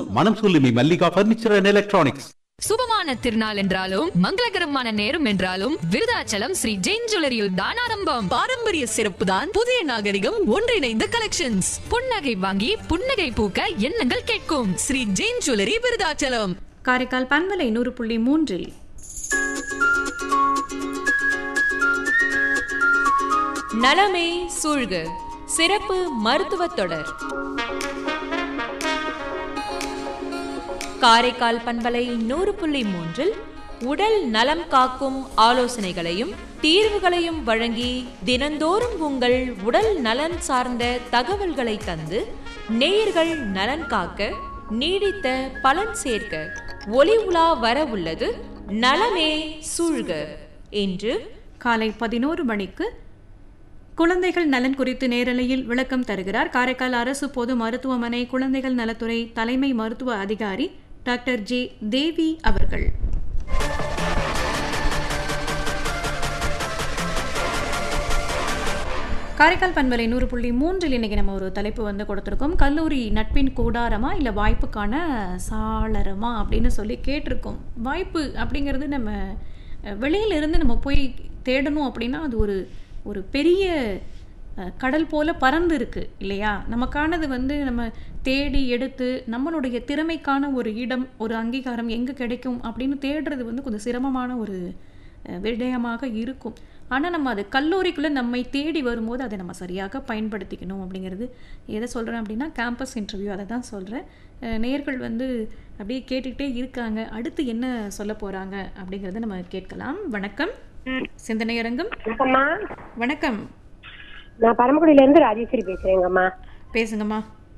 மனம் சொல்லுமி Mallika furniture and electronics சுபமான திருநாள் என்றாலும் மங்களகரமான நேரம் என்றாலும் விருதாச்சலம் ஸ்ரீ ஜெயின் ஜுவல்லரியில் தான் ஆரம்பம் பாரம்பரிய சிறப்பு தான் புதிய நாகரிகம் ஒன்றிணைந்த கலெக்ஷன்ஸ் புன்னகை வாங்கி புன்னகை பூக்க எண்ணங்கள் கேட்கும் ஸ்ரீ ஜெயின் ஜுவல்லரி விருதாச்சலம் காரைக்கால் பண்பலை நூறு புள்ளி மூன்றில் நலமே சூழ்க சிறப்பு மருத்துவ தொடர் காரைக்கால் பண்பலை நூறு புள்ளி மூன்றில் உடல் நலம் காக்கும் ஆலோசனைகளையும் தீர்வுகளையும் வழங்கி தினந்தோறும் உங்கள் உடல் நலன் சார்ந்த தகவல்களை தந்து நேயர்கள் நலன் காக்க நீடித்த பலன் சேர்க்க ஒளி உலா வர உள்ளது நலமே சூழ்க என்று காலை பதினோரு மணிக்கு குழந்தைகள் நலன் குறித்து நேரலையில் விளக்கம் தருகிறார் காரைக்கால் அரசு பொது மருத்துவமனை குழந்தைகள் நலத்துறை தலைமை மருத்துவ அதிகாரி டாக்டர் ஜே தேவி அவர்கள் காரைக்கால் பண்பலை நூறு புள்ளி மூன்றில் இன்னைக்கு நம்ம ஒரு தலைப்பு வந்து கொடுத்துருக்கோம் கல்லூரி நட்பின் கூடாரமா இல்லை வாய்ப்புக்கான சாளரமா அப்படின்னு சொல்லி கேட்டிருக்கோம் வாய்ப்பு அப்படிங்கிறது நம்ம அஹ், வெளியில இருந்து நம்ம போய் தேடணும் அப்படின்னா அது ஒரு ஒரு பெரிய அஹ், கடல் போல பறந்து இருக்கு இல்லையா நமக்கானது வந்து நம்ம தேடி எடுத்து நம்மளுடைய திறமைக்கான ஒரு இடம் ஒரு அங்கீகாரம் எங்கே கிடைக்கும் அப்படின்னு தேடுறது வந்து கொஞ்சம் சிரமமான ஒரு அஹ், விடயமாக இருக்கும் ஆனால் நம்ம அது கல்லூரிக்குள்ளே நம்மை தேடி வரும்போது அதை நம்ம சரியாக பயன்படுத்திக்கணும் அப்படிங்கிறது எதை சொல்கிறேன் அப்படின்னா கேம்பஸ் இன்டர்வியூ அதை தான் சொல்கிறேன் நேர்கள் வந்து அப்படியே கேட்டுக்கிட்டே இருக்காங்க அடுத்து என்ன சொல்ல போகிறாங்க அப்படிங்கிறத நம்ம கேட்கலாம் வணக்கம் சிந்தனையரங்கம் வணக்கம்மா வணக்கம் நான் பரமக்குடியில இருந்து ராஜேஸ்வரி பேசுறேங்கம்மா பேசுங்கம்மா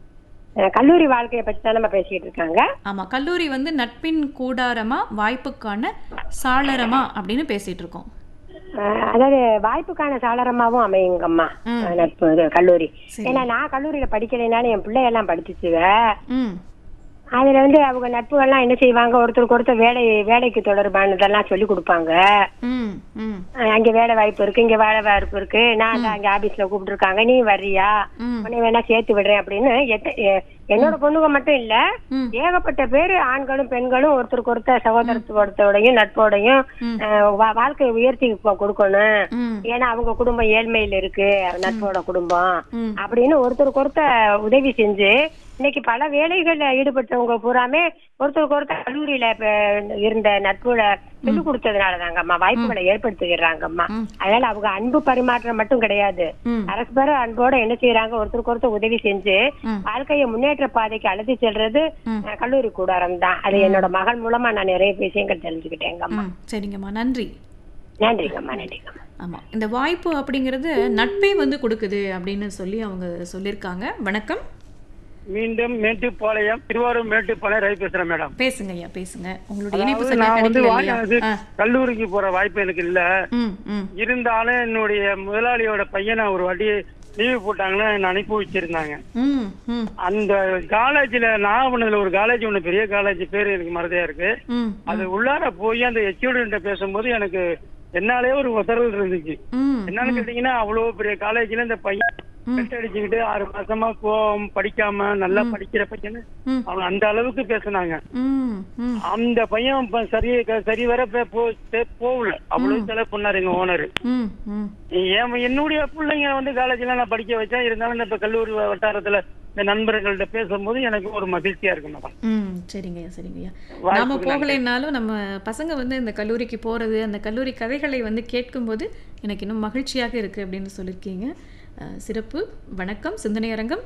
அஹ் கல்லூரி வாழ்க்கையை பத்தி தான் நம்ம பேசிட்டு இருக்காங்க ஆமாம் கல்லூரி வந்து நட்பின் கூடாரமா வாய்ப்புக்கான சாளரமா அப்படின்னு பேசிகிட்டு இருக்கோம் அஹ் அதாவது வாய்ப்புக்கான சாளரமாவும் அமையுங்கம்மா அஹ் நட்பு இது கல்லூரி சரி. ஏன்னா நான் கல்லூரியில படிக்கலைனாலும் என் பிள்ளையெல்லாம் படிச்சுச்சுங்க ம் அதுல வந்து அவங்க நட்புகள்லாம் என்ன செய்வாங்க ஒருத்தருக்கு ஒருத்தர் வேலை வேலைக்கு தொடர்பானதெல்லாம் சொல்லி கொடுப்பாங்க ம் ம் அஹ் அங்க வேலை வாய்ப்பு இருக்கு இங்க வேலை வாய்ப்பு இருக்கு நான் தான் அங்க ஆபீஸ்ல கூப்பிட்டுருக்காங்க நீ வர்றியா ம். உன்னை வேணா சேர்த்து விடுறேன் அப்படின்னு எத்த- எ- என்னோட பொண்ணுங்க மட்டும் இல்ல ம். ஏகப்பட்ட பேரு ஆண்களும் பெண்களும் ஒருத்தருக்கு ஒருத்தர் சகோதரத்துவத்தோடையும் நட்போடையும் அஹ், வா- வாழ்க்கையை உயர்த்தி கொ- கொடுக்கணும் ம் ஏன்னா அவங்க குடும்பம் ஏழ்மையில இருக்கு நட்போட குடும்பம் ம். அப்படின்னு ஒருத்தருக்கு ஒருத்தர் உதவி செஞ்சு இன்னைக்கு பல வேலைகள்ல ஈடுபட்டவங்க பூராமே ஒருத்தருக்கு ஒருத்தர் கல்லூரியில இப்ப இருந்த நட்புல சொல்லிக் கொடுத்ததுனாலதாங்கம்மா வாய்ப்புகளை ஏற்படுத்திக்கிறாங்கம்மா அதனால அவங்க அன்பு பரிமாற்றம் மட்டும் கிடையாது ம். பரஸ்பர அன்போட என்ன செய்யறாங்க ஒருத்தருக்கு ஒருத்தர் உதவி செஞ்சு ம். வாழ்க்கையை முன்னேற்ற பாதைக்கு அழைத்து செல்றது அஹ், கல்லூரி கூடாரம் தான் அது என்னோட மகள் மூலமா நான் நிறைய விஷயங்கள் தெரிஞ்சுக்கிட்டேங்கம்மா ம் சரிங்கம்மா நன்றி நன்றிங்கம்மா நன்றிங்கம்மா ஆமாம் இந்த வாய்ப்பு அப்படிங்கிறது நட்பே வந்து கொடுக்குது அப்படின்னு சொல்லி அவங்க சொல்லியிருக்காங்க வணக்கம் மீண்டும் மேட்டுப்பாளையம் திருவாரூர் மேட்டுப்பாளையம் ரவி பேசுறேன் மேடம் பேசுங்க ஐயா பேசுங்க உங்களுடைய இணைப்பு அதாவது சரியா நான் வந்து கிடைக்கல வா- இல்லையா எனக்கு ஆ, கல்லூரிக்கு போற வாய்ப்பு எனக்கு இல்ல ம் ம் இருந்தாலும் என்னுடைய முதலாளியோட பையனை ஒரு வாட்டி லீவு போட்டாங்கன்னா என்ன அனுப்பி வச்சிருந்தாங்க ம் ம் அந்த காலேஜ்ல நாகப்பட்டினத்துல ஒரு காலேஜ் ஒண்ணு பெரிய காலேஜ் பேரு எனக்கு மறதியா இருக்கு ம் அது உள்ளார போய் அந்த ஹெச்ஓடி பேசும்போது எனக்கு என்னாலே ஒரு உதறல் இருந்துச்சு ம் என்னன்னு கேட்டீங்கன்னா அவ்வளவு பெரிய காலேஜ்ல இந்த பையன் பெட் அடிச்சுக்கிட்டு ஆறு மாசமா போம் படிக்காம நல்லா படிக்கிற பையன் ம். அவங்க அந்த அளவுக்கு பேசுனாங்க ம் ம் அந்த பையன் இப்ப சரி சரி வர பே- போ- பே- போகல அவ்வளவு செலவு பண்ணாரு எங்க ஓனர் ம் ம் என்னுடைய பிள்ளைங்க வந்து காலேஜ்ல நான் படிக்க வச்சேன் இருந்தாலும் இந்த இப்ப கல்லூரி வட்டாரத்துல இந்த நண்பர்கள்ட்ட பேசும்போது எனக்கு ஒரு மகிழ்ச்சியா இருக்கு மேடம் ம் சரிங்கய்யா சரிங்கய்யா வாய்ப்புக்கு நாம நன்றி. போகலைன்னாலும் நம்ம பசங்க வந்து இந்த கல்லூரிக்கு போகிறது அந்த கல்லூரி கதைகளை வந்து கேட்கும்போது எனக்கு இன்னும் மகிழ்ச்சியாக இருக்குது அப்படின்னு சொல்லியிருக்கீங்க அஹ், சிறப்பு வணக்கம் சிந்தனை அரங்கம்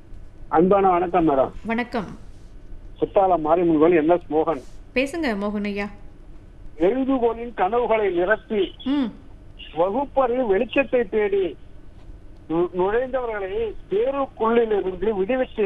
அன்பான வணக்கம் மேடம் வணக்கம் குத்தாலம் மாரியம்மன் கோயில் என் எஸ் மோகன் பேசுங்க மோகன் ஐயா எழுதுகோலின் கனவுகளை நிரப்பி ம் வகுப்பறையில் வெளிச்சத்தை தேடி நு- நுழைந்தவர்களை தேர்வுக்குள்ளிலிருந்து விடுவித்து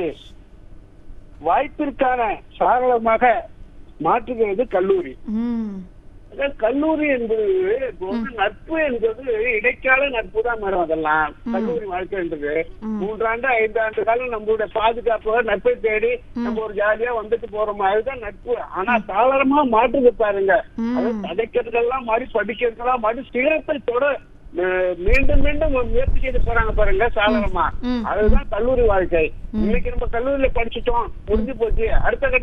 வாய்ப்பிற்கான சாரளமாக மாற்றுகிறது கல்லூரி ம் அதாவது கல்லூரி என்பது இப்போ வந்து நட்பு என்பது இடைக்கால நட்பு தான் மேடம் அதெல்லாம் கல்லூரி வாழ்க்கை என்பது மூன்றாண்டு ஐந்தாண்டு காலம் நம்மளுடைய பாதுகாப்பு நட்பை தேடி நம்ம ஒரு ஜாலியா வந்துட்டு போறோம் அதுதான் நட்பு ஆனா சாதாரணமா மாற்றுது பாருங்க அது படைக்கிறதெல்லாம் மாறி படிக்கிறதெல்லாம் மாறி சிகரத்தை தொட அஹ், மீண்டும் மீண்டும் ஒரு முயற்சி செய்து போறாங்க பாருங்க சாதாரணமா அதுதான் கல்லூரி வாழ்க்கை இன்னைக்கு நம்ம கல்லூரியில படிச்சுட்டோம் முடிஞ்சு போச்சு அடுத்த கட்ட